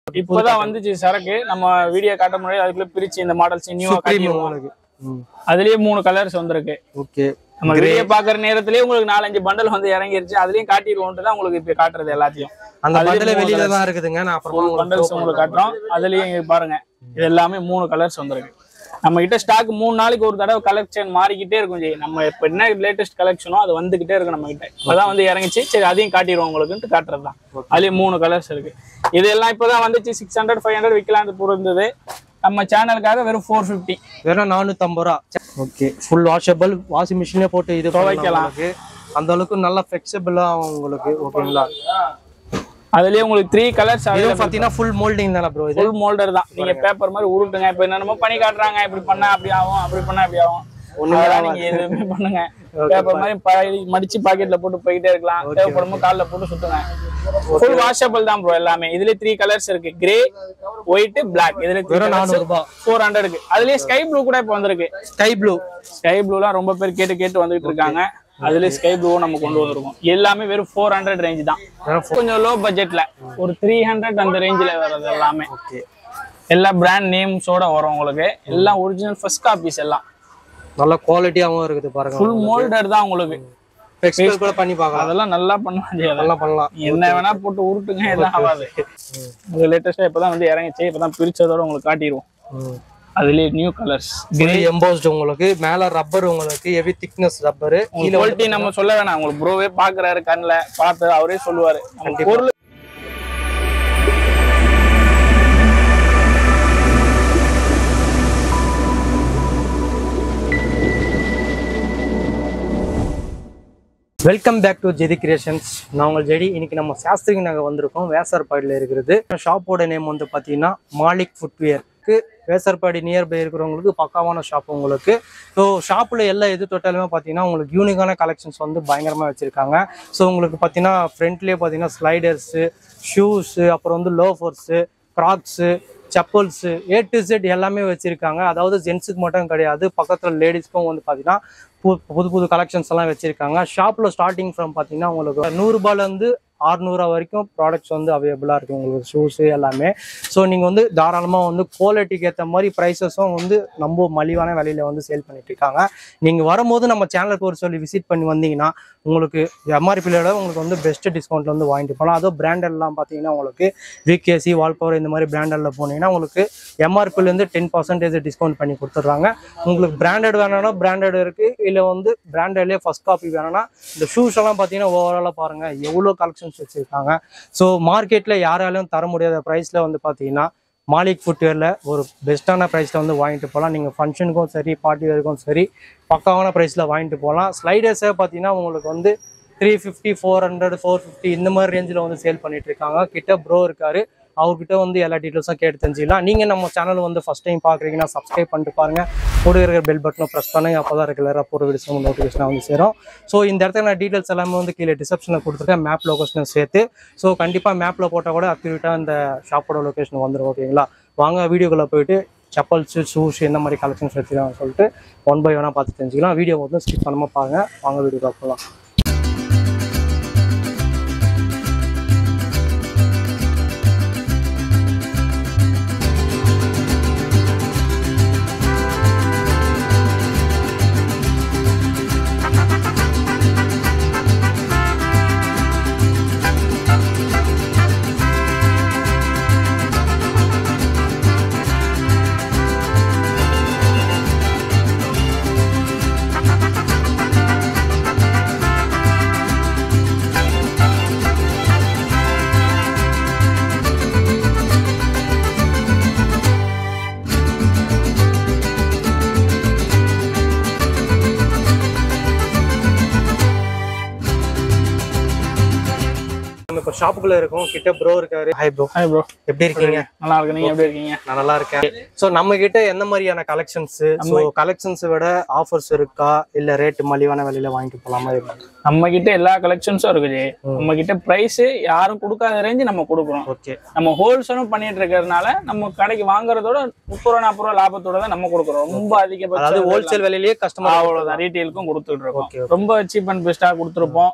இப்பதான் வந்துச்சு சரக்கு நம்ம வீடியோ காட்ட முடியாது அதுக்குள்ள பிரிச்சு இந்த மாடல்ஸ் நியூவா சுப்ரீம் காட்டிடுவோம் உங்களுக்கு ம் அதுலயே மூணு கலர்ஸ் வந்திருக்கு ஓகே நம்ம வீடியோ பாக்குற நேரத்திலேயே உங்களுக்கு நாலஞ்சு பண்டல் வந்து இறங்கிருச்சு அதுலயும் காட்டிடுவோம்ட்டு தான் உங்களுக்கு இப்ப காட்டுறது எல்லாத்தையும் அந்த அதுலயே பண்டல மூணு வெளியில colours. தான் இருக்குதுங்க நான் அப்புறமா உங்களுக்கு பண்டல்ஸ் உங்களுக்கு காட்டுறோம் அதுலயும் இங்க பாருங்க இது எல்லாமே மூணு கலர்ஸ் வந்திருக்கு நம்ம கிட்ட ஸ்டாக் மூணு நாளைக்கு ஒரு தடவை கலெக்ஷன் மாறிக்கிட்டே இருக்கும் ஜி நம்ம இப்ப என்ன லேட்டஸ்ட் கலெக்ஷனோ அது வந்துகிட்டே இருக்கு நம்ம கிட்ட இப்பதான் வந்து இறங்கிச்சு சரி அதையும் காட்டிடுவோம் உங்களுக்குன்ட்டு காட்டுறது தான் அதுலயும் மூணு கலர்ஸ் இருக்கு இதெல்லாம் இப்பதான் வந்துச்சு சிக்ஸ் ஹண்ட்ரட் ஃபைவ் ஹண்ட்ரட் விற்கலான்னு பொருந்தது நம்ம சேனலுக்காக வெறும் ஃபோர் ஃபிஃப்டி வெறும் நானூத்தம்பது ரூபா ஓகே ஃபுல் வாஷபிள் வாஷிங் மிஷினே போட்டு இது துவைக்கலாம். உங்களுக்கு அந்த அளவுக்கு நல்லா ஃபிளெக்சிபிளா உங்களுக்கு ஓகேங்களா அதுலயே உங்களுக்கு த்ரீ கலர்ஸ் இதுவும் பாத்தீங்கன்னா ஃபுல் மோல்டிங் தானே ப்ரோ இது ஃபுல் மோல்டர் தான் நீங்க பேப்பர் மாதிரி உருட்டுங்க இப்ப என்னென்னமோ பண்ணி காட்டுறாங்க இப்படி பண்ணா அப்படி ஆகும் அப்படி பண்ணா அப்படி ஆகும் அதெல்லாம் நீங்க எதுவுமே பண்ணுங்க பேப்பர் மாதிரி ப- மடிச்சு பாக்கெட்ல போட்டு போயிட்டே இருக்கலாம் தேவைப்படும் கால்ல போட்டு சுத்துங்க ஃபுல் வாஷபிள் தான் ப்ரோ எல்லாமே இதுல த்ரீ கலர்ஸ் இருக்கு கிரே ஒயிட் பிளாக் இதுல வெறும் நானூறு ரூபாய் ஃபோர் ஹண்ட்ரட்க்கு அதுலயே ஸ்கை ப்ளூ கூட இப்போ வந்திருக்கு ஸ்கை ப்ளூ ஸ்கை ப்ளூலாம் ரொம்ப பேர் கேட்டு கேட்டு வந்துட்டு இருக்காங்க அதுலயே ஸ்கை ப்ளூவும் நம்ம கொண்டு வந்திருக்கோம் எல்லாமே வெறும் ஃபோர் ஹண்ட்ரட் ரேஞ்ச் தான் கொஞ்சம் லோ பட்ஜெட்ல ஒரு த்ரீ ஹண்ட்ரட் அந்த ரேஞ்சில் வர்றது எல்லாமே ஓகே எல்லா பிராண்ட் நேம்ஸோட வரும் உங்களுக்கு எல்லாம் ஒரிஜினல் ஃபர்ஸ்ட் காப்பீஸ் எல்லாம் நல்ல குவாலிட்டியாவும் இருக்குது பாருங்க ஃபுல் மோல்டர் தான் உங்களுக்கு ஃபிளெக்சிபிள் கூட பண்ணி பார்க்கலாம் அதெல்லாம் நல்லா பண்ணலாம் ஜி, அதெல்லாம் நல்லா பண்ணலாம் நீ என்ன வேணா போட்டு உருட்டுங்க எல்லாம் ஆகாது இது லேட்டஸ்டா இப்பதான் வந்து இறங்கிச்சு இப்பதான் பிரிச்சதோட உங்களுக்கு காட்டிடுவோம் அதுலயே நியூ கலர்ஸ் கிரே எம்போஸ்ட் உங்களுக்கு மேல ரப்பர் உங்களுக்கு ஹெவி திக்னஸ் ரப்பர் கீழே குவாலிட்டி நம்ம சொல்ல வேணாம் உங்களுக்கு ப்ரோவே பாக்குறாரு கண்ணுல பார்த்து அவரே சொல்லுவாரு நம்ம பொருள் welcome back to JD creations நான் உங்கள் ஜெடி இன்னைக்கு நம்ம சாஸ்திரிக்கு நாங்கள் வந்திருக்கோம் வேசர்பாடியில் இருக்கிறது ஷாப்போட நேம் வந்து பார்த்தீங்கன்னா மாலிக் ஃபுட்வேருக்கு வேசர்பாடி நியர்பை இருக்கிறவங்களுக்கு பக்காவான ஷாப் உங்களுக்கு ஸோ ஷாப்பில் எல்லா எது தொட்டாலுமே பார்த்தீங்கன்னா உங்களுக்கு யூனிக்கான கலெக்ஷன்ஸ் வந்து பயங்கரமாக வச்சுருக்காங்க ஸோ உங்களுக்கு பார்த்தீங்கன்னா ஃப்ரண்ட்லேயே பார்த்தீங்கன்னா ஸ்லைடர்ஸு ஷூஸு அப்புறம் வந்து loafers Crocs chappals A to Z எல்லாமே வச்சுருக்காங்க அதாவது ஜென்ஸுக்கு மட்டும் கிடையாது பக்கத்தில் லேடிஸ்க்கும் வந்து பார்த்தீங்கன்னா பு- புது புது கலெக்ஷன்ஸ் எல்லாம் வச்சுருக்காங்க ஷாப்பில் ஸ்டார்டிங் ஃப்ரம் பார்த்தீங்கன்னா உங்களுக்கு நூறுரூபாலேருந்து ஆறுநூறுவா வரைக்கும் ப்ராடக்ட்ஸ் வந்து அவைலபிளாக இருக்குது உங்களுக்கு ஷூஸு எல்லாமே ஸோ நீங்கள் வந்து தாராளமாக வந்து குவாலிட்டிக்கு ஏற்ற மாதிரி ப்ரைஸஸும் வந்து ரொம்ப மலிவான விலையில வந்து சேல் பண்ணிட்டு இருக்காங்க நீங்கள் வரும்போது நம்ம சேனலுக்கு ஒரு சொல்லி விசிட் பண்ணி வந்தீங்கன்னா உங்களுக்கு எம்ஆர்பியோட உங்களுக்கு வந்து பெஸ்ட் டிஸ்கவுண்ட்ல வந்து வாங்கிட்டு போகலாம் அதுவும் பிராண்டட்லாம் பார்த்தீங்கன்னா உங்களுக்கு விகேசி வால்பவர் இந்த மாதிரி பிராண்டட்ல போனீங்கன்னா உங்களுக்கு எம்ஆர்பிலேருந்து டென் பர்சன்டேஜ் டிஸ்கவுண்ட் பண்ணி கொடுத்துட்றாங்க உங்களுக்கு பிராண்டட் வேணும்னா பிராண்டட் இருக்குது இல்லை வந்து பிராண்டட்லேயே ஃபர்ஸ்ட் காப்பி வேணும்னா இந்த ஷூஸ் எல்லாம் பார்த்தீங்கன்னா ஓவராலாக பாருங்கள் எவ்வளோ கலெக்ஷன்ஸ் வச்சுருக்காங்க ஸோ மார்க்கெட்டில் யாராலையும் தர முடியாத ப்ரைஸில் வந்து பார்த்தீங்கன்னா மாலிக் ஃபுட்வேரில் ஒரு பெஸ்ட்டான ப்ரைஸில் வந்து வாங்கிட்டு போகலாம் நீங்கள் ஃபங்க்ஷனுக்கும் சரி பார்ட்டி வேருக்கும் சரி பக்காவான ப்ரைஸில் வாங்கிட்டு போகலாம் ஸ்லைடர்ஸே பார்த்தீங்கன்னா உங்களுக்கு வந்து three fifty four hundred four fifty இந்த மாதிரி ரேஞ்சில் வந்து சேல் பண்ணிட்டு இருக்காங்க கிட்ட ப்ரோ இருக்காரு அவர்கிட்ட வந்து எல்லா டீட்டெயில்ஸும் கேட்டு தெரிஞ்சுக்கலாம் நீங்கள் நம்ம சேனல் வந்து ஃபஸ்ட் டைம் பார்க்குறீங்கன்னா சப்ஸ்கிரைப் பண்ணிட்டு பாருங்க கூட இருக்கிற பெல் பட்டனை ப்ரெஸ் பண்ணுங்க அப்போ தான் ரெகுலராக போகிற வீடியோஸ் நோட்டிஃபிகேஷன் வந்து சேரும் ஸோ இந்த இடத்துல நான் டீட்டெயில்ஸ் எல்லாமே வந்து கீழே டிஸ்கிரிப்ஷனில் கொடுத்துருக்கேன் மேப் லொகேஷனும் சேர்த்து ஸோ கண்டிப்பாக மேப்பில் போட்டால் கூட அக்யூரேட்டாக இந்த ஷாப்போட லொகேஷன் வந்துடும் ஓகேங்களா வாங்க வீடியோக்குள்ளே போயிட்டு செப்பல்ஸு ஷூஸ் எந்த மாதிரி கலெக்ஷன்ஸ் வச்சுருக்காங்க சொல்லிட்டு ஒன் பை ஒன்னாக பார்த்து தெரிஞ்சுக்கலாம் வீடியோ வந்து ஸ்கிப் பண்ணாமல் பாருங்க வாங்க வீடியோ போகலாம் நம்ம இப்போ ஷாப்புக்குள்ளே இருக்கோம் கிட்ட ப்ரோ இருக்காரு ஹாய் ப்ரோ ஹாய் ப்ரோ எப்படி இருக்கீங்க நல்லா இருக்கு நீங்க எப்படி இருக்கீங்க நான் நல்லா இருக்கேன் ஸோ நம்ம கிட்ட எந்த மாதிரியான கலெக்ஷன்ஸ் ஸோ கலெக்ஷன்ஸ் விட ஆஃபர்ஸ் இருக்கா இல்ல ரேட் மலிவான விலையில வாங்கிட்டு போலாமா நம்ம கிட்ட எல்லா கலெக்ஷன்ஸும் இருக்குது நம்ம கிட்ட பிரைஸ் யாரும் கொடுக்காத ரேஞ்சு நம்ம கொடுக்குறோம் ஓகே நம்ம ஹோல்சேலும் பண்ணிட்டு இருக்கிறதுனால நம்ம கடைக்கு வாங்குறதோட முப்பது ரூபா நாற்பது ரூபா லாபத்தோட தான் நம்ம கொடுக்குறோம் ரொம்ப அதாவது அதிகபட்சம் ஹோல்சேல் விலையிலேயே கஸ்டமர் அவ்வளவுதான் ரீட்டெயிலுக்கும் கொடுத்துட்டு Okay, இருக்கோம் ரொம்ப சீப் அண்ட் பெஸ்டா கொடுத்துருப்போம்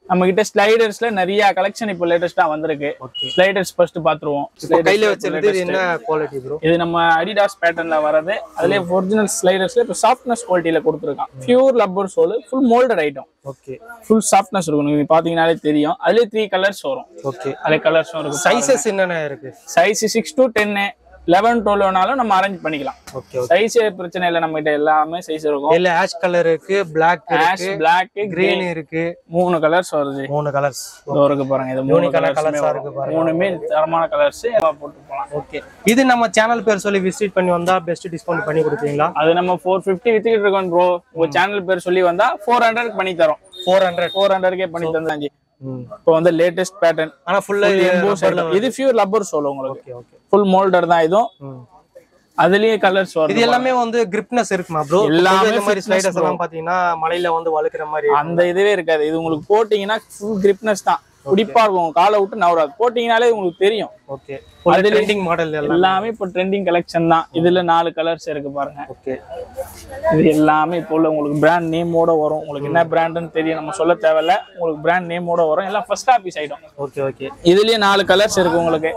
நம்ம கிட்ட ஸ்லைடர்ஸ்ல நிறைய கலெக்ஷன் இப்போ லேட்டஸ்டா வந்திருக்கு ஓகே ஸ்லைடர்ஸ் ஃபர்ஸ்ட் பாத்துருவோம் இப்போ கையில வச்சிருக்கிறது இது என்ன குவாலிட்டி ப்ரோ இது நம்ம அடிடாஸ் பேட்டர்ன்ல வரது அதுலயே ஒரிஜினல் ஸ்லைடர்ஸ்ல இப்போ சாஃப்ட்னஸ் குவாலிட்டியில கொடுத்துருக்கான் pure rubber sole full moulded item okay full softness இருக்கும் நீங்க பாத்தீங்கன்னாலே தெரியும் அதுலயே த்ரீ கலர்ஸ் வரும் ஓகே அதுல கலர்ஸும் இருக்கும் சைசஸ் என்னென்ன இருக்கு size six to ten eleven twelve வேணாலும் நம்ம அரேஞ்ச் பண்ணிக்கலாம் ஓகே ஓகே சைஸ் பிரச்சனை இல்லை நம்ம கிட்ட எல்லாமே சைஸ் இருக்கும் இல்ல ஆஷ் கலர் இருக்கு black ash black green green இருக்கு மூணு கலர்ஸ் வருது மூணு கலர்ஸ் இதோ இருக்கு பாருங்க இது மூணு Unique-ஆன கலர்ஸ் colours-ஆ இருக்கு பாருங்க. மூணுமே தரமான கலர்ஸ் போட்டு போலாம் ஓகே இது நம்ம சேனல் பேர் சொல்லி விசிட் பண்ணி வந்தா பெஸ்ட் டிஸ்கவுண்ட் பண்ணி கொடுப்பீங்களா அது நம்ம ஃபோர் ஃபிஃப்டி வித்துக்கிட்டு இருக்கோம் ப்ரோ உங்க சேனல் பேர் சொல்லி வந்தா ஃபோர் ஹண்ட்ரட் பண்ணி தரோம் ஃபோர் ஹண்ட்ரட் ஃபோர் ஹண்ட்ரட்கே பண்ணி தந்தாச்சு இப்போ வந்து லேட்டஸ்ட் பேட்டர்ன் ஆனா ஃபுல்லா இது ஃபியூர் லப்பர் சோல் உங்களுக்கு ஓகே ஓகே ஃபுல் மோல்டர் தான் இதுவும் அதுலயே கலர்ஸ் வரும் இது எல்லாமே வந்து கிரிப்னஸ் இருக்குமா ப்ரோ எல்லாமே இந்த மாதிரி fitness ஸ்லைடர்ஸ் எல்லாம் பாத்தீங்கன்னா மலையில வந்து வழுக்கிற மாதிரி அந்த இதுவே இருக்காது இது உங்களுக்கு போட்டீங்கன்னா ஃபுல் கிரிப்னஸ் தான் பிடிப்பா இருக்கும் உங்க காலை விட்டு நவராது போட்டீங்கனாலே உங்களுக்கு தெரியும் ஓகே ட்ரெண்டிங் மாடல் எல்லாம் எல்லாமே இப்போ ட்ரெண்டிங் கலெக்ஷன் தான் இதுல நாலு கலர்ஸ் இருக்கு பாருங்க ஓகே இது எல்லாமே இப்போ உள்ள உங்களுக்கு பிராண்ட் நேமோட வரும் உங்களுக்கு என்ன பிராண்டுன்னு தெரியும் நம்ம சொல்ல தேவையில்ல உங்களுக்கு பிராண்ட் நேமோட வரும் எல்லாம் first office item okay okay இதுலயே நாலு கலர்ஸ் இருக்கு உங்களுக்கு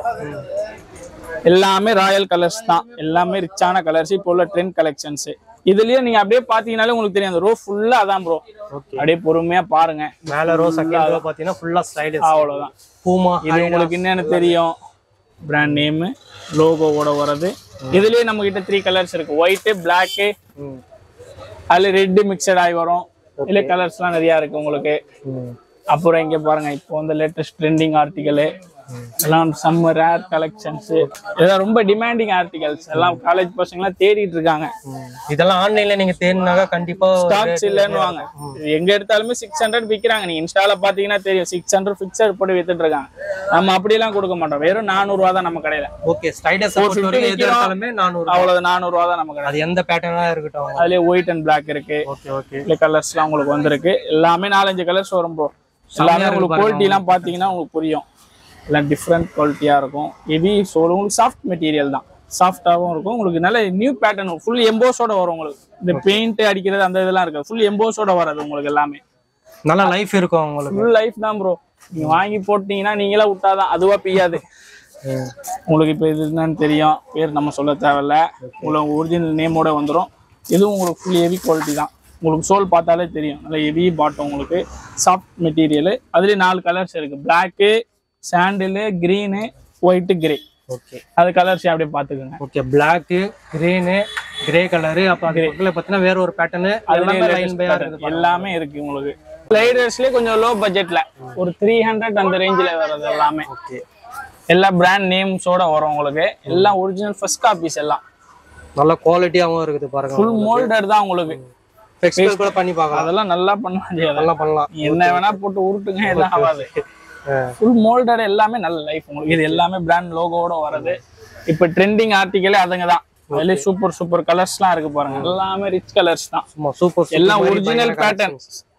எல்லாமே ராயல் கலர்ஸ் தான் எல்லாமே ரிச்சான கலர்ஸ் இப்போ உள்ள ட்ரெண்ட் கலெக்ஷன்ஸ் இதுலயே நீங்க அப்படியே பாத்தீங்கன்னாலே உங்களுக்கு தெரியும் அந்த ரோ ஃபுல்லா அதான் ப்ரோ ஓகே அப்படியே பொறுமையா பாருங்க மேல ரோ செகண்ட் ரோ பாத்தீங்கன்னா ஃபுல்லா ஸ்லைடர்ஸ் அவ்வளவுதான் பூமா இது உங்களுக்கு என்னன்னு தெரியும் பிராண்ட் நேம் லோகோவோட வர்றது இதுலயே நம்ம கிட்ட த்ரீ கலர்ஸ் இருக்கு ஒயிட் பிளாக்கு ம் அதுல ரெட் மிக்சட் ஆகி வரும் இதுல கலர்ஸ்லாம் நிறைய இருக்கு உங்களுக்கு ம் அப்புறம் இங்க பாருங்க இப்போ வந்து லேட்டஸ்ட் ட்ரெண்டிங் ஆர்டிகல் எல்லாம் செம்ம ரேர் கலெக்ஷன்ஸ் இதெல்லாம் ரொம்ப டிமாண்டிங் ஆர்டிகல்ஸ் எல்லாம் காலேஜ் பசங்கலாம் தேடிட்டு இருக்காங்க ம். இதெல்லாம் ஆன்லைன்ல நீங்க தேடினாக்கா கண்டிப்பா ஸ்டாக்ஸ் இல்லைன்னு வாங்க எங்க எடுத்தாலுமே சிக்ஸ் ஹண்ட்ரட் விற்கிறாங்க நீங்க இன்ஸ்டால பாத்தீங்கன்னா தெரியும் சிக்ஸ் ஹண்ட்ரட் ஃபிக்ஸட் போட்டு வித்துட்டு இருக்காங்க நம்ம அப்படியெல்லாம் கொடுக்க மாட்டோம் வெறும் 400 ரூபா தான் நம்ம கடையில ஓகே ஸ்லைடர்ஸ் பொறுத்த வரைக்கும் எது எடுத்தாலுமே 400 அவ்வளவு 400 ரூபா தான் நம்ம கடை அது எந்த பேட்டர்னா இருக்கட்டும் அதுலயே ஒயிட் அண்ட் பிளாக் இருக்கு ஓகே ஓகே இல்ல கலர்ஸ்லாம் உங்களுக்கு வந்திருக்கு எல்லாமே நாலஞ்சு கலர்ஸ் வரும் ப்ரோ எல்லாமே உங்களுக்கு குவாலிட்டி எல்லாம் பாத்தீங்கன்னா உங்களுக்கு புரியும் எல்லாம் டிஃப்ரெண்ட் குவாலிட்டியா இருக்கும் ஹெவி சோல் உங்களுக்கு சாஃப்ட் மெட்டீரியல் தான் சாஃப்டாகவும் இருக்கும் உங்களுக்கு நல்ல நியூ பேட்டர்ன் ஃபுல் எம்போஸோட வரும் உங்களுக்கு இந்த பெயிண்ட் அடிக்கிறது அந்த இதெல்லாம் இருக்காது ஃபுல் எம்போஸோட வராது உங்களுக்கு எல்லாமே நல்ல லைஃப் இருக்கும் உங்களுக்கு ஃபுல் லைஃப் தான் ப்ரோ நீங்க வாங்கி போட்டீங்கன்னா நீங்களா விட்டாதான் அதுவா பெய்யாது உங்களுக்கு இப்போ இது என்னன்னு தெரியும் பேர் நம்ம சொல்ல தேவையில்ல உங்களுக்கு ஒரிஜினல் நேமோட வந்துடும் இதுவும் உங்களுக்கு ஃபுல் ஹெவி குவாலிட்டி தான் உங்களுக்கு சோல் பார்த்தாலே தெரியும் நல்ல ஹெவி பாட்டம் உங்களுக்கு சாஃப்ட் மெட்டீரியல் அதுலேயே நாலு கலர்ஸ் இருக்கு black sandal green white grey okay அது கலர்ஸ் அப்படியே பார்த்துக்கோங்க okay black green grey colour அப்ப அது பக்கத்துல பாத்தீங்கன்னா வேற ஒரு பேட்டர்னு எல்லாமே லைன் பையா இருக்குது எல்லாமே இருக்கு உங்களுக்கு ஸ்லைடர்ஸ்லேயே கொஞ்சம் லோ பட்ஜெட்ல ஒரு த்ரீ ஹண்ட்ரட் அந்த ரேஞ்சில் வர்றது எல்லாமே ஓகே எல்லா பிராண்ட் நேம்ஸோட வரும் உங்களுக்கு எல்லாம் ஒரிஜினல் ஃபர்ஸ்ட் காப்பீஸ் எல்லாம் நல்ல குவாலிட்டியாவும் இருக்குது பாருங்க ஃபுல் மோல்டர் தான் உங்களுக்கு எக்ஸ்பிரஸ் கூட பண்ணி பார்க்கலாம் அதெல்லாம் நல்லா பண்ணலாம் ஜி, அதெல்லாம் நல்லா பண்ணலாம் நீ என்ன வேணா போட்டு உருட்டுங்க எல்லாம் ஆகாது ஆ. ஃபுல் மோல்டர் எல்லாமே நல்ல லைஃப் உங்களுக்கு இது எல்லாமே பிராண்ட் லோகோட வர்றது இப்ப ட்ரெண்டிங் ஆர்டிகலே அதுங்க தான் அதுலயே சூப்பர் சூப்பர் கலர்ஸ்லாம் இருக்கு பாருங்க எல்லாமே ரிச் கலர்ஸ் தான் சும்மா சூப்பர் எல்லாம் ஒரிஜினல் பேட்டர்ன்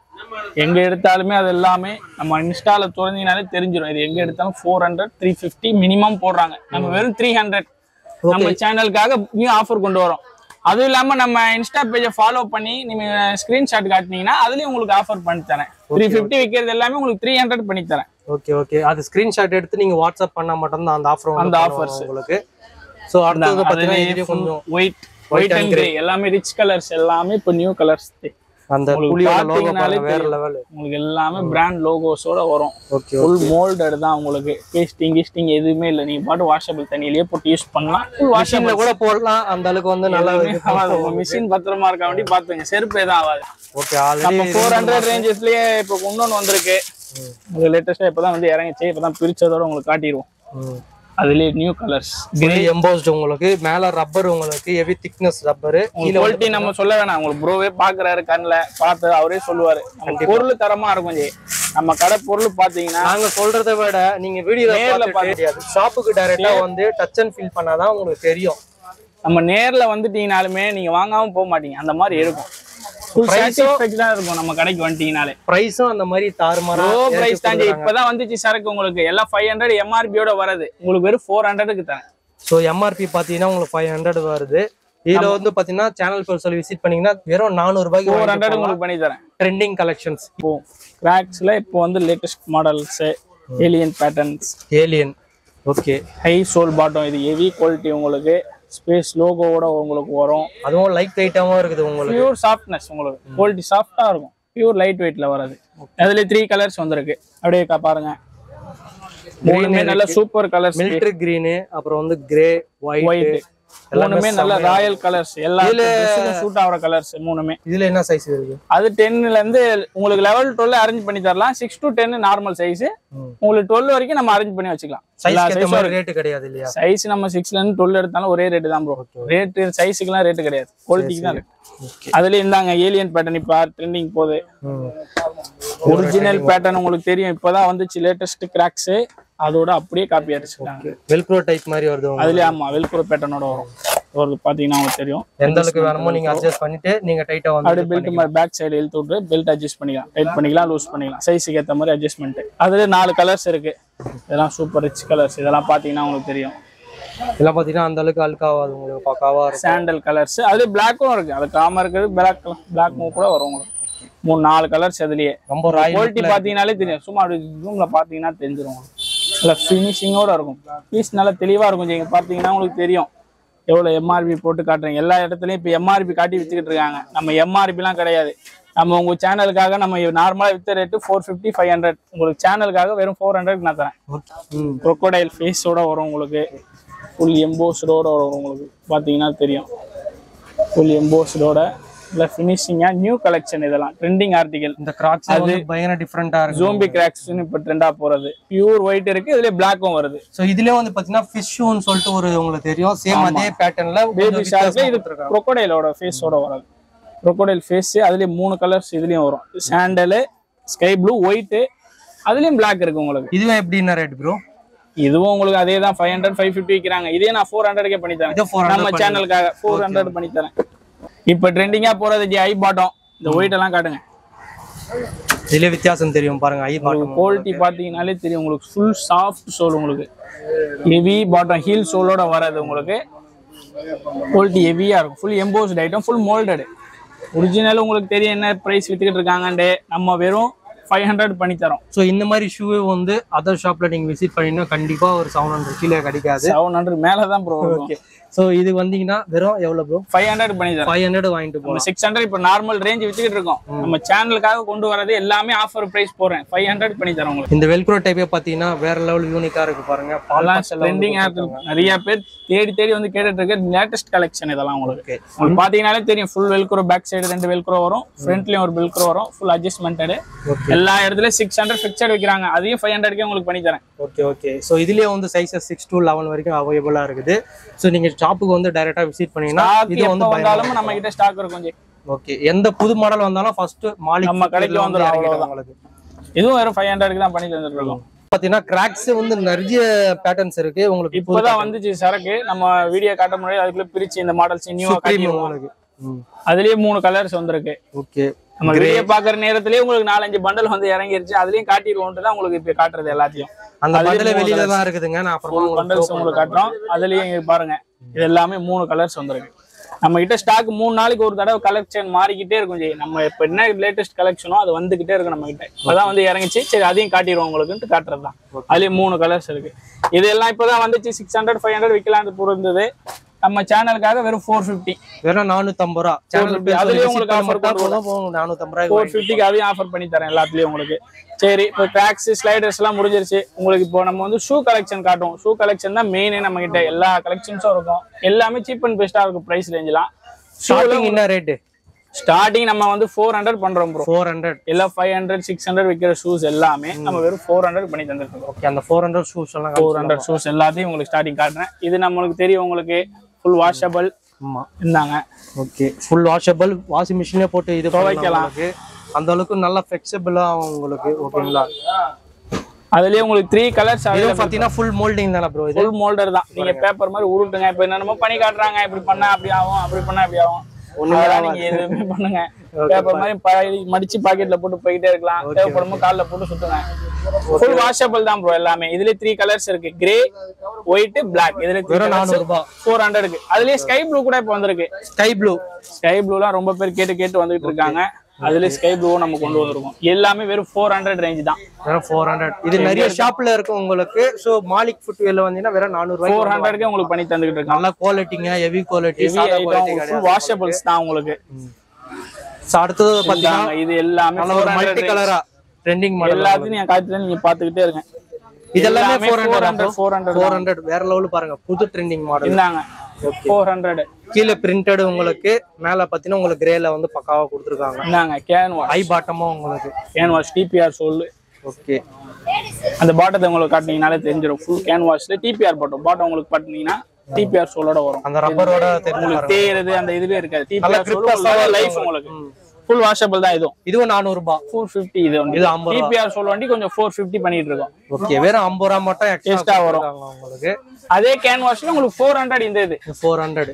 எங்க எடுத்தாலுமே அது எல்லாமே நம்ம இன்ஸ்டால துறந்தீங்கனாலே தெரிஞ்சிடும் இது எங்க எடுத்தாலும் four hundred three fifty minimum போடுறாங்க நம்ம வெறும் த்ரீ ஹண்ட்ரட் நம்ம சேனலுக்காக நியூ ஆஃபர் கொண்டு வரோம் அதுவும் இல்லாம நம்ம இன்ஸ்டா பேஜை ஃபாலோ பண்ணி நீங்க ஸ்கிரீன்ஷாட் காட்டினீங்கன்னா அதுலயும் உங்களுக்கு ஆஃபர் பண்ணி தரேன் த்ரீ ஃபிஃப்டி விற்கிறது எல்லாமே உங்களுக்கு த்ரீ ஹண்ட்ரட் பண்ணி தரேன் ஓகே ஓகே அது ஸ்கிரீன்ஷாட் எடுத்து நீங்க வாட்ஸ்அப் பண்ணா மட்டும் தான் அந்த ஆஃபர் அந்த அந்த offers. ஆஃபர்ஸ் உங்களுக்கு சோ அடுத்தது பாத்தீங்கன்னா இதுலயே கொஞ்சம் ஒயிட் ஒயிட் அண்ட் கிரே எல்லாமே ரிச் கலர்ஸ் எல்லாமே இப்போ நியூ கலர்ஸ் அந்த உங்களுக்கு புலியோட லோகோ பாத்தீங்கனாலே வேற தெரியும். லெவல் உங்களுக்கு எல்லாமே பிராண்ட் லோகோஸோட வரும் ஓகே ஃபுல் மோல்டட் தான் உங்களுக்கு பேஸ்டிங் கீஸ்டிங் எதுவுமே இல்லை நீங்க பாட்டு வாஷபிள் தண்ணியிலேயே போட்டு யூஸ் பண்ணலாம் ஃபுல் வாஷிங்ல கூட போடலாம் அந்த அளவுக்கு வந்து நல்லா வாஷபிள் மிஷின் பத்திரமா இருக்க வேண்டி பாத்துங்க செருப்பு எதுவும் ஆகாது ஓகே நம்ம ஆல்ரெடி ஃபோர் ஹண்ட்ரட் ரேஞ்சஸ்லயே இப்போ இன்னொன்று வந்திருக்கு உங்களுக்கு லேட்டஸ்டா இப்பதான் வந்து இறங்கிச்சு இப்பதான் பிரிச்சதோட உங்களுக்கு காட்டிடுவோம் அதுலயே நியூ கலர்ஸ் கிரே எம்போஸ்ட் உங்களுக்கு மேல ரப்பர் உங்களுக்கு ஹெவி திக்னஸ் ரப்பர் கீழ குவாலிட்டி நம்ம சொல்ல வேணாம் உங்களுக்கு ப்ரோவே பாக்குறாரு கண்ணுல பார்த்து அவரே சொல்லுவாரு நம்ம பொருள் தரமா இருக்கும் ஜி நம்ம கடை பொருள் பாத்தீங்கன்னா நாங்க சொல்றதை விட நீங்க வீடியோல நேர்ல பார்த்து தெரியாது ஷாப்புக்கு டைரக்டா வந்து டச் அண்ட் ஃபீல் பண்ணாதான் உங்களுக்கு தெரியும் நம்ம நேர்ல வந்துட்டீங்கனாலுமே நீங்க வாங்காம போக மாட்டீங்க அந்த மாதிரி இருக்கும் ஃபுல் சாட்டிஸ்ஃபேக்டா இருக்கும் நம்ம கடைக்கு வந்துட்டீங்கனாலே பிரைஸும் அந்த மாதிரி தாறுமாறா லோ பிரைஸ் தான் ஜி. இப்பதான் வந்துச்சு சரக்கு உங்களுக்கு எல்லாம் ஃபைவ் ஹண்ட்ரட் எம்ஆர்பியோட வருது உங்களுக்கு வெறும் ஃபோர் ஹண்ட்ரடுக்கு தரேன் ஸோ எம்ஆர்பி பார்த்தீங்கன்னா உங்களுக்கு ஃபைவ் ஹண்ட்ரட் வருது இதுல வந்து பாத்தீங்கன்னா சேனல் பேர் சொல்லி விசிட் பண்ணீங்கன்னா வெறும் நானூறு ஃபோர் ஹண்ட்ரட் ரூபாய்க்கு உங்களுக்கு பண்ணி தரேன் ட்ரெண்டிங் கலெக்ஷன்ஸ் இப்போ கிராக்ஸ்ல இப்போ வந்து latest models alien patterns alien okay high sole bottom இது ஹெவி குவாலிட்டி உங்களுக்கு ஸ்பேஸ் லோகோவோட உங்களுக்கு வரும் அதுவும் லைட் வெயிட்டாவும் இருக்குது உங்களுக்கு பியூர் சாஃப்ட்னஸ் உங்களுக்கு குவாலிட்டி சாஃப்டா இருக்கும் பியூர் லைட் வெயிட்ல வராது அதுல த்ரீ கலர்ஸ் வந்திருக்கு அப்படியே கா- பாருங்க மூணுமே நல்ல சூப்பர் கலர்ஸ் மிலிட்டரி கிரீனு அப்புறம் வந்து கிரே ஒயிட் ஒயிட் மூணுமே நல்ல ராயல் கலர்ஸ் எல்லா சூட் ஆகிற கலர்ஸ் மூணுமே இதுல என்ன சைஸ் இருக்கு அது டென்ல இருந்து உங்களுக்கு லெவல் டுவெல் அரேஞ்ச் பண்ணி தரலாம் six to ten normal size ம். உங்களுக்கு டுவெல் வரைக்கும் நம்ம அரேஞ்ச் பண்ணி வச்சுக்கலாம் எல்லா சைஸ் ஏத்த size மாதிரி ரேட் கிடையாது இல்லையா சைஸ் நம்ம சிக்ஸ்ல இருந்து டுவெல் எடுத்தாலும் ஒரே ரேட் தான் ப்ரோ ரேட் சைஸுக்குலாம் ரேட் கிடையாது குவாலிட்டிக்கு தான் ரேட் அதுல இருந்தாங்க ஏலியன் பேட்டர்ன் இப்போ ட்ரெண்டிங் போகுது ஒரிஜினல் பேட்டர்ன் உங்களுக்கு தெரியும் இப்போதான் வந்துச்சு லேட்டஸ்ட் கிராக்ஸ் அதோட அப்படியே காப்பி அடிச்சுட்டாங்க வெல்க்ரோ டைப் மாதிரி வருது உங்களுக்கு. அதுலயே ஆமா வெல்க்ரோ பேட்டர்னோட வரும் வருது பாத்தீங்கன்னா உங்களுக்கு தெரியும் எந்த அளவுக்கு வேணுமோ நீங்க அட்ஜஸ்ட் பண்ணிட்டு நீங்க டைட்டா வந்து அப்படியே பெல்ட் மாதிரி பேக் சைடு இழுத்து விட்டு பெல்ட் அட்ஜஸ்ட் பண்ணிக்கலாம் டைட் பண்ணிக்கலாம் லூஸ் பண்ணிக்கலாம் சைஸுக்கு ஏற்ற மாதிரி அட்ஜஸ்ட்மெண்ட் அதுல நாலு கலர்ஸ் இருக்கு இதெல்லாம் சூப்பர் ரிச் கலர்ஸ் இதெல்லாம் பாத்தீங்கன்னா உங்களுக்கு தெரியும் இதெல்லாம் பாத்தீங்கன்னா அந்த அளவுக்கு அழுக்காவாது உங்களுக்கு பக்காவா இருக்கும் சாண்டல் கலர்ஸ் அதுல பிளாக்கும் இருக்கு அது காம இருக்குது பிளாக் பிளாக் மூவ் கூட வரும் உங்களுக்கு மூணு நாலு கலர்ஸ் அதுலயே ரொம்ப ராயல் குவாலிட்டி பாத்தீங்கன்னாலே தெரியும் சும்மா அப்படி ஜூம்ல பாத்தீங்கன்னா தெரிஞ்சிரும் உங்களுக்கு. நல்ல ஃபினிஷிங்கோட இருக்கும் பீஸ் நல்லா தெளிவா இருக்கும் நீங்க பாத்தீங்கன்னா உங்களுக்கு தெரியும் எவ்வளவு எம்ஆர்பி போட்டு காட்டுறீங்க எல்லா இடத்துலயும் இப்ப எம்ஆர்பி காட்டி வித்துக்கிட்டு இருக்காங்க நம்ம எம்ஆர்பி எல்லாம் கிடையாது நம்ம உங்க சேனலுக்காக நம்ம நார்மலா வித்த rate four fifty five hundred உங்களுக்கு சேனலுக்காக வெறும் ஃபோர் ஹண்ட்ரட் நான் தரேன் ம் crocodile ஃபேஸோட வரும் உங்களுக்கு ஃபுல் எம்போஸ்டோட வரும் உங்களுக்கு பார்த்தீங்கன்னா தெரியும் ஃபுல் எம்போஸ்டோட இல்லை ஃபினிஷிங்காக நியூ கலெக்ஷன் இதெல்லாம் ட்ரெண்டிங் ஆர்டிகல் இந்த கிராக்ஸ் வந்து பயங்கர டிஃப்ரெண்டா இருக்கு ஜோம்பி கிராக்ஸ்னு இப்போ ட்ரெண்டாக போகிறது பியூர் ஒயிட் இருக்கு இதுல பிளாக்கும் வருது சோ இதுலயே வந்து பாத்தீங்கன்னா ஃபிஷ் ஷூன்னு சொல்லிட்டு ஒரு உங்களுக்கு தெரியும் சேம் அதே பேட்டர்ன்ல பேபி ஷார்க்கு இது crocodileோட ஃபேஸோட வராது crocodile ஃபேஸ் அதுலேயும் மூணு கலர்ஸ் இதுலேயும் வரும் சாண்டலு ஸ்கை ப்ளூ ஒயிட்டு அதுலேயும் பிளாக் இருக்கு உங்களுக்கு இதுவே எப்படின்னா ரேட் ப்ரோ இதுவும் உங்களுக்கு அதே தான் ஃபைவ் ஹண்ட்ரட் ஃபைவ் ஃபிஃப்டி விற்கிறாங்க இதே நான் ஃபோர் ஹண்ட்ரட்கே பண்ணி தரேன் இது ஃபோர் நம்ம சேனலுக்காக ஃபோர் ஹண்ட்ரட் பண்ணி தரேன் இப்போ ட்ரெண்டிங்கா போறது ஜி ஐ பாட்டம் இந்த ஒயிட் எல்லாம் காட்டுங்க இதுலயே வித்தியாசம் தெரியும் பாருங்க ஐ பாட்டம் குவாலிட்டி பார்த்தீங்கனாலே தெரியும் உங்களுக்கு ஃபுல் சாஃப்ட் சோல் உங்களுக்கு ஹெவி பாட்டம் ஹீல் சோலோட வராது உங்களுக்கு குவாலிட்டி ஹெவியா இருக்கும் full embossed item full moulded original உங்களுக்கு தெரியும் என்ன ப்ரைஸ் வித்துக்கிட்டு இருக்காங்கன்ட்டு நம்ம வெறும் ஃபைவ் ஹண்ட்ரட் பண்ணி தரோம் ஸோ இந்த மாதிரி ஷூ வந்து அதர் ஷாப்ல நீங்க விசிட் பண்ணீங்கன்னா கண்டிப்பா ஒரு செவன் ஹண்ட்ரட் கீழே கிடைக்காது செவன் ஹண்ட்ரட் மேலே தான் ப்ரோ ஓகே ஸோ இது வந்தீங்கன்னா வெறும் எவ்வளவு ப்ரோ ஃபைவ் ஹண்ட்ரட் பண்ணி தரோம் ஃபைவ் ஹண்ட்ரட் வாங்கிட்டு நம்ம போகலாம் சிக்ஸ் ஹண்ட்ரட் இப்போ நார்மல் ரேஞ்ச் வித்துக்கிட்டு இருக்கோம் நம்ம சேனலுக்காக கொண்டு வரது எல்லாமே ஆஃபர் பிரைஸ் போடுறேன் ஃபைவ் ஹண்ட்ரட் பண்ணி தரோம் உங்களுக்கு இந்த வெல்க்ரோ டைப்பே பார்த்தீங்கன்னா வேற லெவல் யூனிக்கா இருக்கு பாருங்க அதெல்லாம் ட்ரெண்டிங் நிறைய பேர் தேடி தேடி வந்து கேட்டுட்டு இருக்க லேட்டஸ்ட் கலெக்ஷன் இதெல்லாம் உங்களுக்கு ஓகே உங்களுக்கு பாத்தீங்கன்னாலே தெரியும் ஃபுல் வெல்க்ரோ பேக் சைடு ரெண்டு வெல்க்ரோ வரும் ஃப்ரண்ட்லயும் ஒரு வெல்க்ரோ வரும் ஃபுல் அட்ஜஸ்ட்மெண்டடு ஓகே எல்லா இடத்துலயும் சிக்ஸ் ஹண்ட்ரட் ஃபிக்சட் வைக்கிறாங்க அதையும் ஃபைவ் ஹண்ட்ரட்கே உங்களுக்கு பண்ணி தரேன் ஓகே ஓகே ஸோ இதுலயே வந்து சைஸஸ் சிக்ஸ் டு லெவன் வரைக்கும் அவைலபிளா இருக்குது ஸோ நீங்க ஷாப்புக்கு வந்து டைரக்டா விசிட் பண்ணீங்கன்னா ஸ்டாக் இது வந்து எப்போ வந்தாலும் நம்ம கிட்ட ஸ்டாக் இருக்கும் கொஞ்சம் ஓகே எந்த புது மாடல் வந்தாலும் ஃபர்ஸ்ட் மாலிக் நம்ம கடைக்கு வந்து வந்துரும், இறங்கிடும் உங்களுக்கு இதுவும் வெறும் ஃபைவ் ஹண்ட்ரட்க்கு தான் பண்ணி தந்துட்டு இருக்கோம் பாத்தீங்கன்னா கிராக்ஸ் வந்து நிறைய பேட்டர்ன்ஸ் இருக்கு உங்களுக்கு இப்போ இப்போதான் வந்துச்சு சரக்கு நம்ம வீடியோ காட்ட முடியாது அதுக்குள்ள பிரிச்சு இந்த மாடல்ஸ் நியூவா காட்டிடுவோம் உங்களுக்கு அதுலயே மூணு கலர்ஸ் வந்திருக்கு ஓகே நம்ம வீடியோ பாக்குற நேரத்திலேயே உங்களுக்கு நாலஞ்சு பண்டல் வந்து இறங்கிருச்சு அதுலயும் காட்டிடுவோம்ட்டு தான் உங்களுக்கு இப்ப காட்டுறது எல்லாத்தையும் அந்த பண்டல வெளியில தான் இருக்குதுங்க நான் அப்புறமா உங்களுக்கு பண்டல்ஸ் உங்களுக்கு காட்டுறோம் அதுலயே இங்க பாருங்க இது எல்லாமே மூணு கலர்ஸ் வந்திருக்கு நம்ம கிட்ட ஸ்டாக் மூணு நாளைக்கு ஒரு தடவை கலெக்ஷன் மாறிக்கிட்டே இருக்கும் ஜெய் நம்ம இப்ப என்ன லேட்டஸ்ட் கலெக்ஷனோ அது வந்துகிட்டே இருக்கு நம்ம கிட்ட இப்பதான் வந்து இறங்கிச்சு சரி அதையும் காட்டிடுவோம் உங்களுக்குன்ட்டு காட்டுறது தான் அதுலயும் மூணு கலர்ஸ் இருக்கு இதெல்லாம் இப்பதான் வந்துச்சு சிக்ஸ் ஹண்ட்ரட் ஃபைவ் ஹண்ட்ரட் விற்கலான்னு இருந்தது நம்ம சேனலுக்காக வெறும் ஃபோர் ஃபிஃப்டி வெறும் நானூத்தம்பது ரூபா சேனல் பேர் அதுலயே சொல்லி உங்களுக்கு விசிட் offer பண்ணா கொண்டு போதும் போதும் நானூத்தம்பது ஃபோர் ரூபாய்க்கு ஃபிஃப்டிக்கு அதையும் ஆஃபர் பண்ணி தரேன் எல்லாத்துலயும் உங்களுக்கு சரி இப்போ ட்ராக்ஸ் ஸ்லைடர்ஸ் எல்லாம் முடிஞ்சிருச்சு உங்களுக்கு இப்போ நம்ம வந்து ஷூ கலெக்ஷன் காட்டுவோம் ஷூ கலெக்ஷன் தான் மெயினே நம்ம கிட்ட எல்லா கலெக்ஷன்ஸும் இருக்கும் எல்லாமே சீப் அண்ட் பெஸ்டா இருக்கும் பிரைஸ் ரேஞ்சலாம் ஸ்டார்டிங் என்ன ரேட்டு ஸ்டார்டிங் நம்ம வந்து ஃபோர் ஹண்ட்ரட் பண்றோம் ப்ரோ ஃபோர் ஹண்ட்ரட் எல்லாம் ஃபைவ் ஹண்ட்ரட் சிக்ஸ் ஹண்ட்ரட் விற்கிற ஷூஸ் எல்லாமே நம்ம வெறும் ஃபோர் ஹண்ட்ரட் பண்ணி தந்துருக்கோம் ஓகே அந்த ஃபோர் ஹண்ட்ரட் ஷூஸ் எல்லாம் ஃபோர் ஹண்ட்ரட் ஷூஸ் எல்லாத்தையும் உங்களுக்கு ஸ்டார்டிங் காட்டுறேன் இது நம்மளுக்கு தெரியும் உங்களுக்கு ஃபுல் வாஷபிள் ஆமா இருந்தாங்க ஓகே ஃபுல் வாஷபிள் வாஷிங் மிஷினே போட்டு இது துவைக்கலாம். துவைக்கலாம் அந்த அளவுக்கு நல்லா ஃபிளெக்சிபிளா உங்களுக்கு ஓகேங்களா அதுலயே உங்களுக்கு த்ரீ கலர்ஸ் இது பாத்தீங்கன்னா ஃபுல் மோல்டிங் தானே ப்ரோ இது ஃபுல் மோல்டர் தான் நீங்க பேப்பர் மாதிரி உருட்டுங்க இப்ப என்னென்னமோ பண்ணி காட்டுறாங்க இப்படி பண்ணா அப்படி ஆகும் அப்படி பண்ணா அப்படி ஆகும் அதெல்லாம் நீங்க எதுவுமே பண்ணுங்க பேப்பர் மாதிரி ப- மடிச்சு பாக்கெட்ல போட்டு போயிட்டே இருக்கலாம் தேவைப்படும் கால்ல போட்டு சுத்துங்க ஃபுல் வாஷபிள் தான் ப்ரோ எல்லாமே இதுல த்ரீ கலர்ஸ் இருக்கு கிரே ஒயிட் பிளாக் இதுல வெறும் நானூறு ரூபாய் ஃபோர் ஹண்ட்ரட்க்கு அதுலயே ஸ்கை ப்ளூ கூட இப்போ வந்திருக்கு ஸ்கை ப்ளூ ஸ்கை ப்ளூலாம் ரொம்ப பேர் கேட்டு கேட்டு வந்துட்டு இருக்காங்க அதுல ஸ்கை ப்ளூவும் நம்ம கொண்டு வந்திருக்கோம் எல்லாமே வெறும் ஃபோர் ஹண்ட்ரட் ரேஞ்ச் தான் வெறும் ஃபோர் ஹண்ட்ரட் இது நிறைய ஷாப்ல இருக்கு உங்களுக்கு ஸோ மாலிக் ஃபுட்வேர்ல வந்தீங்கன்னா வெறும் நானூறு ரூபாய் ஃபோர் ஹண்ட்ரட்க்கு உங்களுக்கு பண்ணி தந்துகிட்டு இருக்கோம் நல்ல குவாலிட்டிங்க ஹெவி குவாலிட்டி சாதா குவாலிட்டி கிடையாது வாஷபிள்ஸ் தான் உங்களுக்கு ஸோ அடுத்தது பாத்தீங்கன்னா இந்தாங்க, இது எல்லாமே நல்ல ஒரு மல்டி கலரா ட்ரெண்டிங் மாடல் எல்லாத்தையும் நீங்க காட்டுல நீங்க பாத்துக்கிட்டே இருங்க இதெல்லாமே four four hundred hundred four hundred four hundred வேற லெவல் பாருங்க புது ட்ரெண்டிங் மாடல் இந்தாங்க ஃபோர் ஹண்ட்ரட் கீழே பிரிண்டட் உங்களுக்கு மேல பாத்தீங்கன்னா உங்களுக்கு கிரேல வந்து பக்காவா கொடுத்துருக்காங்க இந்தாங்க கேன்வாஷ் ஐ பாட்டமும் உங்களுக்கு கேன்வாஷ் டிபிஆர் சொல்லு ஓகே அந்த பாட்டத்தை உங்களுக்கு காட்டினீங்கனாலே தெரிஞ்சிடும் ஃபுல் கேன்வாஷ்ல டிபிஆர் பாட்டம் பாட்டம் உங்களுக்கு பாட்டினீங்கன்னா டிபிஆர் சோலோட வரும் அந்த ரப்பரோட தெரிஞ்சு உங்களுக்கு தேயுறது அந்த இதுவே இருக்காது நல்ல டிபிஆர் grip-ஆ சோலோ இருக்கும். லைஃப் உங்களுக்கு ஃபுல் வாஷபிள் தான் இதுவும் இதுவும் நானூறு ரூபாய் ஃபோர் ஃபிஃப்டி இது வண்டி இது ஐம்பது ரூபா டிபிஆர் சோல் வண்டி கொஞ்சம் ஃபோர் ஃபிஃப்டி பண்ணிட்டு இருக்கோம் ஓகே வெறும் ஐம்பது ரூபா மட்டும் Extra எக்ஸ்ட்ரா வரும். வரும் உங்களுக்கு அதே கேன்வாஷ்ல உங்களுக்கு ஃபோர் ஹண்ட்ரட் இந்த இது ஃபோர் ஹண்ட்ரட்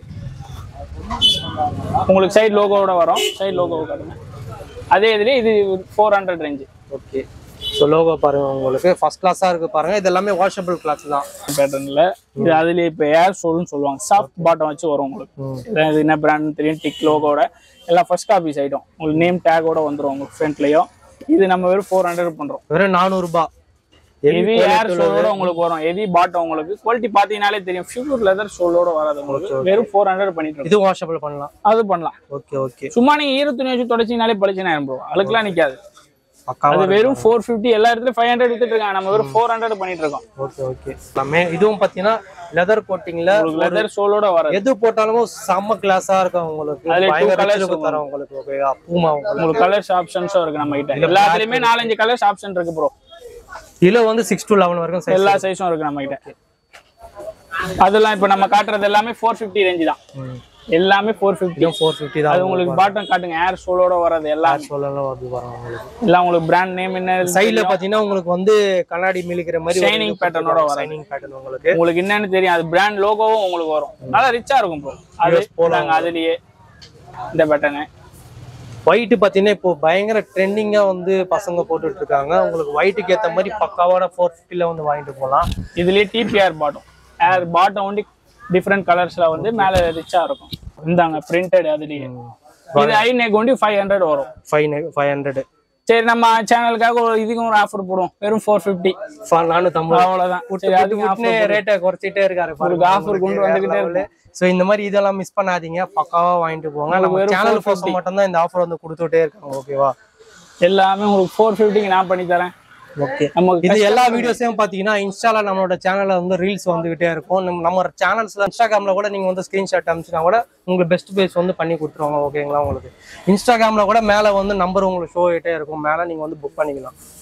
உங்களுக்கு சைடு லோகோவோட வரும் சைடு லோகோ காட்டுங்க அதே இதுலயே இது four hundred range okay so logo பாருங்க உங்களுக்கு ஃபர்ஸ்ட் கிளாஸா இருக்கு பாருங்க இது எல்லாமே வாஷபிள் கிளாஸ் தான் பேட்டர்ன்ல இது அதுலயே இப்போ ஏர் சோல்னு சொல்லுவாங்க சாஃப்ட் பாட்டம் வச்சு வரும் உங்களுக்கு இதான் இது என்ன பிராண்ட் தெரியும் டிக் லோகோட எல்லாம் ஃபர்ஸ்ட் காப்பீஸ் ஐட்டம் உங்களுக்கு நேம் டேகோட வந்துரும் உங்களுக்கு ஃப்ரண்ட்லயும் இது நம்ம வெறும் ஃபோர் ஹண்ட்ரட் பண்றோம் வெறும் நானூறு ரூபாய் ஹெவி ஏர் சோலோட உங்களுக்கு வரும் ஹெவி பாட்டம் உங்களுக்கு குவாலிட்டி பாத்தீங்கனாலே தெரியும் ஃபியூர் லெதர் சோலோட வராது உங்களுக்கு வெறும் ஃபோர் ஹண்ட்ரட் பண்ணிட்டு இருக்கோம் இது வாஷபிள் பண்ணலாம் அது பண்ணலாம் ஓகே ஓகே சும்மா நீங்க ஈர துணி வச்சு தொடச்சிங்கனாலே பளிச்சுனா ப்ரோ அதுக்கெல்லாம் நிக்காது பக்காவா அது வெறும் ஃபோர் ஃபிஃப்டி எல்லா இடத்துலயும் ஃபைவ் ஹண்ட்ரட் வித்துட்டு இருக்காங்க நம்ம வெறும் ஃபோர் ஹண்ட்ரட் பண்ணிட்டு இருக்கோம் ஓகே ஓகே எல்லாமே இதுவும் பாத்தீங்கன்னா லெதர் கோட்டிங்ல உங்களுக்கு லெதர் சோலோட வராது எது போட்டாலும் செம்ம கிளாஸா இருக்கும் உங்களுக்கு அதுல two பயங்கர colours ரிச்சுக்கு தரும் உங்களுக்கு ஓகேவா பூமா உங்களுக்கு உங்களுக்கு கலர்ஸ் ஆப்ஷன்ஸும் இருக்கு நம்ம கிட்ட எல்லாத்துலயுமே நாலஞ்சு கலர்ஸ் ஆப்ஷன் இருக்கு ப்ரோ இதுல வந்து சிக்ஸ் டு லெவன் வரைக்கும் size எல்லா சைஸும் இருக்கு நம்ம கிட்ட அதெல்லாம் இப்ப நம்ம காட்டுறது எல்லாமே ஃபோர் ஃபிஃப்டி ரேஞ்சு தான் எல்லாமே ஃபோர் ஃபிஃப்டி இதுவும் ஃபோர் ஃபிஃப்டி தான் அது உங்களுக்கு பாட்டம் காட்டுங்க ஏர் சோலோட வர்றது எல்லாம் சொல்லலாம் வருது பாருங்க உங்களுக்கு எல்லாம் உங்களுக்கு பிராண்ட் நேம் என்ன சைடுல பாத்தீங்கன்னா உங்களுக்கு வந்து கண்ணாடி மிளிக்கிற மாதிரி Shining pattern-ஓட வரும். ஷைனிங் பேட்டர்ன் உங்களுக்கு உங்களுக்கு என்னன்னு தெரியும் அது பிராண்ட் லோகோவும் உங்களுக்கு வரும் நல்லா ரிச்சா இருக்கும் ப்ரோ அது போலாங்க அதுலயே இந்த பட்டனு ஒயிட் பாத்தீங்கன்னா இப்போ பயங்கர ட்ரெண்டிங்கா வந்து பசங்க போட்டுட்டு இருக்காங்க உங்களுக்கு ஒயிட்டுக்கு ஏத்த மாதிரி பக்காவான ஃபோர் ஃபிஃப்டில வந்து வாங்கிட்டு போகலாம் இதுலயே டிபிஆர் பாட்டம் ஏர் பாட்டம் வந்து டிஃப்ரெண்ட் கலர்ஸ்ல வந்து மேல ரிச்சா இருக்கும் இந்தாங்க பிரிண்டட் அதுலயே இது ஐ நெக் வந்து ஃபைவ் ஹண்ட்ரட் வரும் ஃபைவ் ஃபைவ் ஹண்ட்ரட் சரி நம்ம சேனலுக்காக ஒரு இதுக்கும் ஒரு ஆஃபர் போடுவோம் வெறும் ஃபோர் ஃபிஃப்டி நானூத்தம்பது அவ்வளவுதான் சரி அதுக்கு offer ரேட்டை குறைச்சிட்டே இருக்காரு உங்களுக்கு offer கொண்டு வந்துகிட்டே இருக்கும். சோ இந்த மாதிரி இதெல்லாம் மிஸ் பண்ணாதீங்க பக்காவா வாங்கிட்டு போங்க நம்ம வெறும் சேனல் 450. ஃபோர்ஸ் மட்டும் தான் இந்த ஆஃபர் வந்து கொடுத்துட்டே இருக்காங்க ஓகேவா எல்லாமே உங்களுக்கு ஃபோர் ஃபிஃப்டிக்கு நான் பண்ணி தரேன் ஓகே நமக்கு இது எல்லா வீடியோஸையும் பாத்தீங்கன்னா இன்ஸ்டால நம்மளோட சேனல்ல வந்து ரீல்ஸ் வந்துகிட்டே இருக்கும் நம்ம நம்ம சேனல்ஸ்ல இன்ஸ்டாகிராம்ல கூட நீங்க வந்து ஸ்கிரீன்ஷாட் அனுப்பிச்சுனா கூட உங்களுக்கு பெஸ்ட் பேஸ் வந்து பண்ணி கொடுத்துருவாங்க ஓகேங்களா உங்களுக்கு இன்ஸ்டாகிராம்ல கூட மேல வந்து நம்பர் உங்களுக்கு ஷோ ஆகிட்டே இருக்கும் மேல நீங்க வந்து புக் பண்ணிக்கலாம்